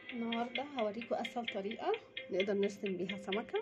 النهارده هوريكم اسهل طريقه نقدر نرسم بيها سمكه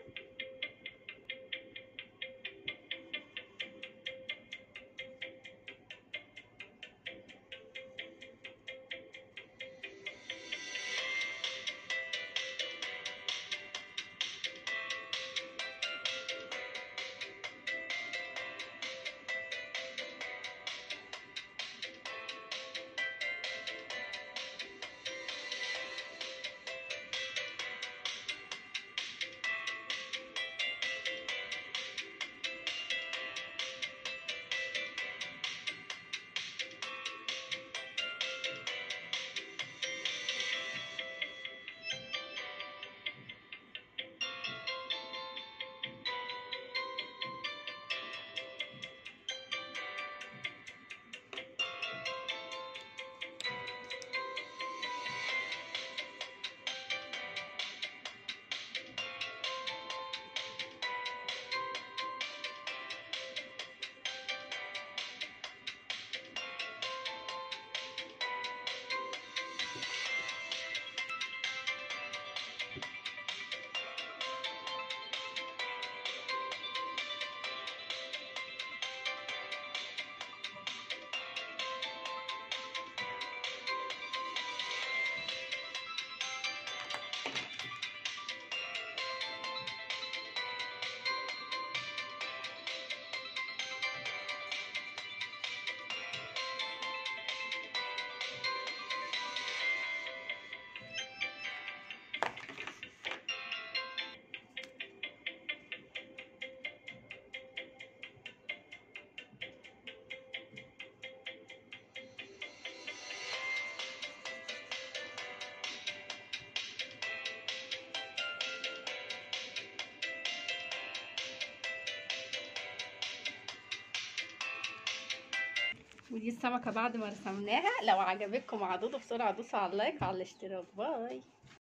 ودي السمكه بعد ما رسمناها لو عجبتكم عضوضه بسرعه دوسوا على اللايك وعلى الاشتراك باي